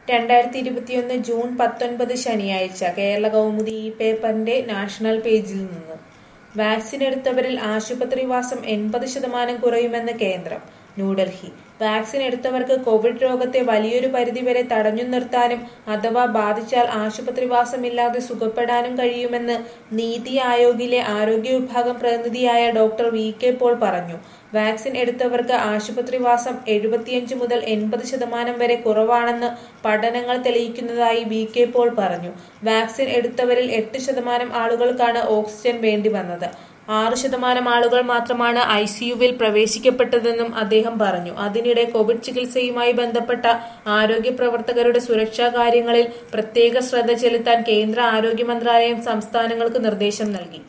രണ്ടായിരത്തി ഇരുപത്തിയൊന്ന് ജൂൺ പത്തൊൻപത് ശനിയാഴ്ച കേരള കൗമുദി ഈ പേപ്പറിന്റെ നാഷണൽ പേജിൽ നിന്ന് വാക്സിൻ എടുത്തവരിൽ ആശുപത്രിവാസം എൺപത് ശതമാനം കുറയുമെന്ന് കേന്ദ്രം ന്യൂഡൽഹി വാക്സിൻ എടുത്തവർക്ക് കോവിഡ് രോഗത്തെ വലിയൊരു പരിധിവരെ തടഞ്ഞു നിർത്താനും അഥവാ ബാധിച്ചാൽ ആശുപത്രിവാസമില്ലാതെ സുഖപ്പെടാനും കഴിയുമെന്ന് നീതി ആയോഗിലെ ആരോഗ്യ വിഭാഗം പ്രതിനിധിയായ ഡോക്ടർ വി കെ പോൾ പറഞ്ഞു വാക്സിൻ എടുത്തവർക്ക് ആശുപത്രിവാസം എഴുപത്തിയഞ്ച് മുതൽ എൺപത് ശതമാനം വരെ കുറവാണെന്ന് പഠനങ്ങൾ തെളിയിക്കുന്നതായി വി കെ പോൾ പറഞ്ഞു വാക്സിൻ എടുത്തവരിൽ എട്ട് ശതമാനം ആളുകൾക്കാണ് ഓക്സിജൻ വേണ്ടി വന്നത് ആറ് ശതമാനം ആളുകൾ മാത്രമാണ് ഐ സിയുവിൽ പ്രവേശിക്കപ്പെട്ടതെന്നും അദ്ദേഹം പറഞ്ഞു അതിനിടെ കോവിഡ് ചികിത്സയുമായി ബന്ധപ്പെട്ട ആരോഗ്യ പ്രവർത്തകരുടെ സുരക്ഷാ കാര്യങ്ങളിൽ പ്രത്യേക ശ്രദ്ധ ചെലുത്താൻ കേന്ദ്ര ആരോഗ്യ മന്ത്രാലയം സംസ്ഥാനങ്ങൾക്ക് നിർദ്ദേശം നൽകി